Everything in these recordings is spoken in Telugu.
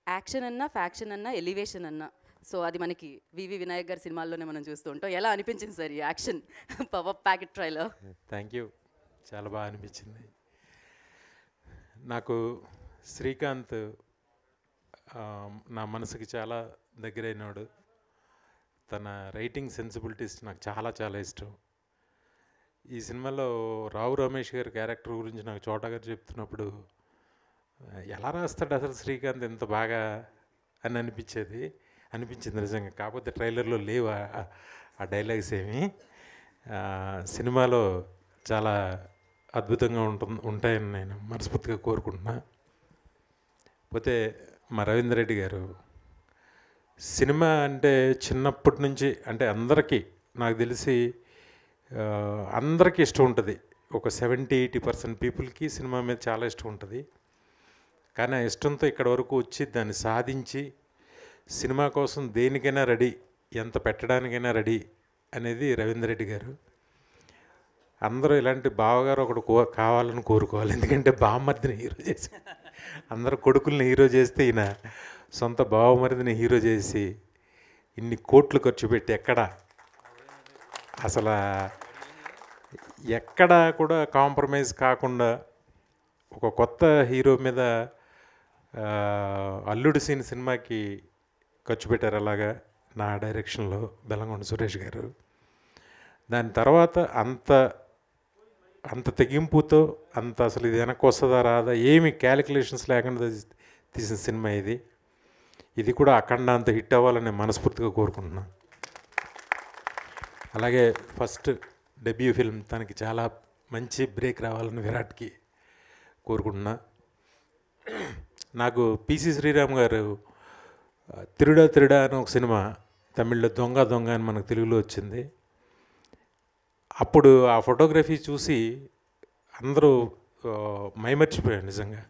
యాక్షన్ అన్నా ఫ్యాక్షన్ అన్నా ఎలివేషన్ అన్నా సో అది మనకి వివి వినాయక్ గారి సినిమాల్లోనే మనం చూస్తూ ఉంటాం ఎలా అనిపించింది సార్ ఈ action power packet trailer thank you చాలా బాగా అనిపించింది నాకు శ్రీకాంత్ ఆ, నా మనసుకి చాలా దగ్గరైనవాడు తన రైటింగ్ సెన్సిబిలిటీస్ నాకు చాలా చాలా ఇష్టం ఈ సినిమాలో రావు రమేష్ గారి క్యారెక్టర్ గురించి నాకు చోట గారు చెప్తున్నప్పుడు ఆ, ఎలా రాస్తాడు అసలు శ్రీకాంత్ ఎంత బాగా అని అనిపించేది అనిపించింది నిజంగా కాకపోతే ట్రైలర్లో లేవు ఆ- ఆ డైలాగ్స్ ఏమి ఆ, సినిమాలో చాలా అద్భుతంగా ఉంటుంది ఉంటాయని నేను మనస్ఫూర్తిగా కోరుకుంటున్నా పోతే మా రవీంద్ర రెడ్డి గారు సినిమా అంటే చిన్నప్పటి నుంచి అంటే అందరికీ నాకు తెలిసి ఆ, అందరికీ ఇష్టం ఉంటుంది ఒక సెవెంటీ ఎయిటీ పర్సెంట్ పీపుల్కి సినిమా మీద చాలా ఇష్టం ఉంటుంది కానీ ఆ ఇష్టంతో ఇక్కడ వరకు వచ్చి దాన్ని సాధించి సినిమా కోసం దేనికైనా రెడీ ఎంత పెట్టడానికైనా రెడీ అనేది రవీంద్ర రెడ్డి గారు అందరూ ఇలాంటి బావగారు ఒకడు కో కావాలని కోరుకోవాలి ఎందుకంటే బావమరిదిని హీరో చేసి అందరు కొడుకుల్ని హీరో చేస్తే ఈయన సొంత బావమరిదిని హీరో చేసి ఇన్ని కోట్లు ఖర్చు పెట్టి ఎక్కడ అసలు ఎక్కడ కూడా కాంప్రమైజ్ కాకుండా ఒక కొత్త హీరో మీద ఆ, అల్లుడు సీన్ సినిమాకి ఖర్చు పెట్టారు అలాగా నా డైరెక్షన్లో బెల్లంకొండ సురేష్ గారు దాని తర్వాత అంత అంత తెగింపుతో అంత అసలు ఇది వెనక్కి వస్తుందా రాదా ఏమి క్యాలిక్యులేషన్స్ లేకుండా తీసి- తీసిన సినిమా ఇది ఇది కూడా అఖండ అంత హిట్ అవ్వాలని మనస్ఫూర్తిగా కోరుకుంటున్నా అలాగే ఫస్ట్ డెబ్యూ ఫిల్మ్ తనకి చాలా మంచి బ్రేక్ రావాలని విరాట్కి కోరుకుంటున్నా నాకు పిసి శ్రీరామ్ గారు ఆ, తిరుడా తిరుడా అని ఒక సినిమా తమిళ్లో దొంగ దొంగ అని మనకు తెలుగులో వచ్చింది అప్పుడు ఆ ఫోటోగ్రఫీ చూసి అందరూ ఆ, మైమర్చిపోయారు నిజంగా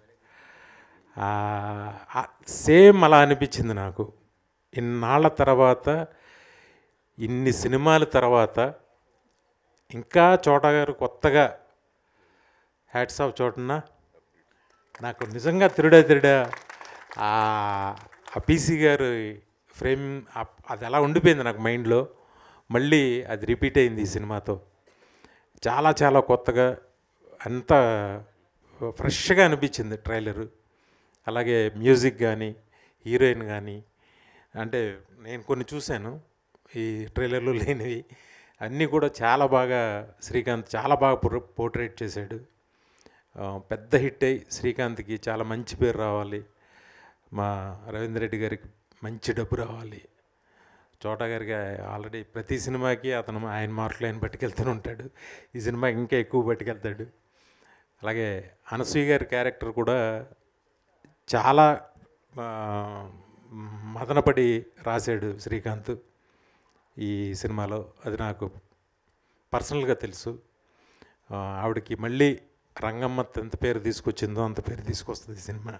సేమ్ అలా అనిపించింది నాకు ఇన్నాళ్ళ తర్వాత ఇన్ని సినిమాల తర్వాత ఇంకా చోటా గారు కొత్తగా హ్యాట్స్ ఆఫ్ చోటన నాకు నిజంగా తిరుడా తిరుడా ఆ ఆ పీసీ గారు ఫ్రేమ్ ఆ- అది అలా ఉండిపోయింది నాకు మైండ్లో మళ్ళీ అది రిపీట్ అయింది ఈ సినిమాతో చాలా చాలా కొత్తగా అంత ఫ్రెష్గా అనిపించింది ట్రైలరు అలాగే మ్యూజిక్ కానీ హీరోయిన్ కానీ అంటే నేను కొన్ని చూశాను ఈ ట్రైలర్లో లేనివి అన్నీ కూడా చాలా బాగా శ్రీకాంత్ చాలా బాగా పోర్ట్రేట్ చేశాడు ఆ, పెద్ద హిట్ అయ్యి శ్రీకాంత్కి చాలా మంచి పేరు రావాలి మా రవీంద్ర రెడ్డి గారికి మంచి డబ్బు రావాలి చోటా గారికి ఆల్రెడీ ప్రతి సినిమాకి అతను ఆయన మార్కులు ఆయన పట్టుకెళ్తూనే ఉంటాడు ఈ సినిమా ఇంకా ఎక్కువ పట్టుకెళ్తాడు అలాగే అనసూయ గారి క్యారెక్టర్ కూడా చాలా ఆ, మదనపడి రాశాడు శ్రీకాంత్ ఈ సినిమాలో అది నాకు పర్సనల్గా తెలుసు ఆ, ఆవిడకి మళ్ళీ రంగమ్మ ఎంత పేరు తీసుకొచ్చిందో అంత పేరు తీసుకొస్తుంది ఈ సినిమా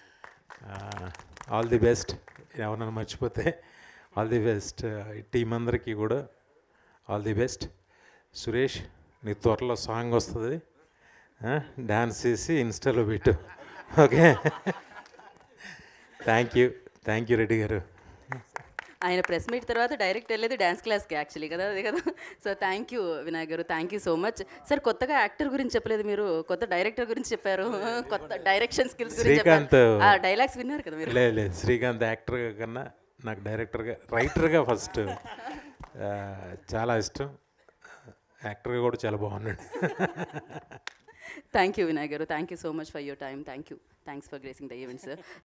ఆల్ ది బెస్ట్ ఎవరన్నా మర్చిపోతే ఆల్ ది బెస్ట్ టీం అందరికీ కూడా ఆల్ ది బెస్ట్ సురేష్ నీ త్వరలో సాంగ్ వస్తుంది డ్యాన్స్ చేసి ఇన్స్టాలో పెట్టు okay thank you thank you Reddy గారు ఆయన ప్రెస్ మీట్ తర్వాత డైరెక్ట్ వెళ్ళేది డ్యాన్స్ క్లాస్కి యాక్చువల్లీ కదా అదే కదా సో థ్యాంక్ యూ వినాయక్ గారు thank you so much sir కొత్తగా యాక్టర్ గురించి చెప్పలేదు మీరు కొత్త డైరెక్టర్ గురించి చెప్పారు కొత్త డైరెక్షన్ స్కిల్స్ గురించి శ్రీకాంత్ చెప్పారు ఆ డైలాగ్స్ విన్నారు కదా మీరు లేదు లేదు శ్రీకాంత్ యాక్టర్ కన్నా నాకు డైరెక్టర్గా రైటర్గా ఫస్ట్ చాలా ఇష్టం యాక్టర్గా కూడా చాలా బాగున్నాడు థ్యాంక్ యూ వినాయక్ గారు thank you so much for your time thank you thanks for gracing the event sir